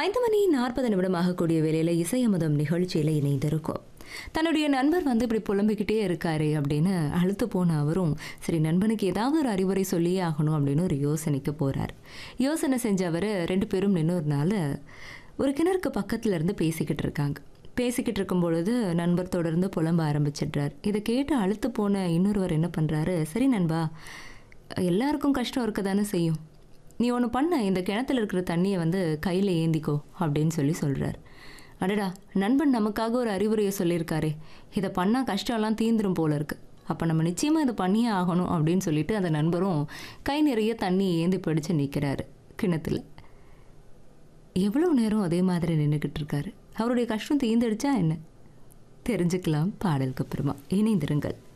ஐந்து மணி நாற்பது நிமிடமாக கூடிய வேளையில் இசை அமுதம் நிகழ்ச்சியில் இணைந்திருக்கும் தன்னுடைய நண்பர் வந்து இப்படி புலம்பிக்கிட்டே இருக்காரு அப்படின்னு அழுத்து போன அவரும் சரி நண்பனுக்கு ஏதாவது ஒரு அறிவுரை சொல்லியே ஆகணும் அப்படின்னு ஒரு யோசனைக்கு போறார் யோசனை செஞ்ச அவர் ரெண்டு பேரும் நின்று ஒரு நாள் ஒரு கிணறுக்கு பக்கத்துல இருந்து பேசிக்கிட்டு இருக்காங்க பேசிக்கிட்டு இருக்கும் பொழுது நண்பர் தொடர்ந்து புலம்ப ஆரம்பிச்சிடுறார் இதை கேட்டு அழுத்து போன இன்னொருவர் என்ன பண்றாரு சரி நண்பா எல்லாருக்கும் கஷ்டம் இருக்க தானே செய்யும் நீ ஒன்று பண்ண இந்த கிணத்துல இருக்கிற தண்ணியை வந்து கையில் ஏந்திக்கோ அப்படின்னு சொல்லி சொல்கிறார் அடடா நண்பன் நமக்காக ஒரு அறிவுரையை சொல்லியிருக்காரே இதை பண்ணால் கஷ்டம்லாம் தீந்துரும் போல இருக்கு அப்போ நம்ம நிச்சயமாக இதை பண்ணியே ஆகணும் அப்படின்னு சொல்லிட்டு அந்த நண்பரும் கை நிறைய தண்ணி ஏந்தி பிடிச்சு நிற்கிறாரு கிணத்துல எவ்வளோ நேரம் அதே மாதிரி நின்றுக்கிட்டு இருக்காரு அவருடைய கஷ்டம் தீந்துடுச்சா என்ன தெரிஞ்சுக்கலாம் பாடலுக்கு அப்புறமா இணைந்திருங்கள்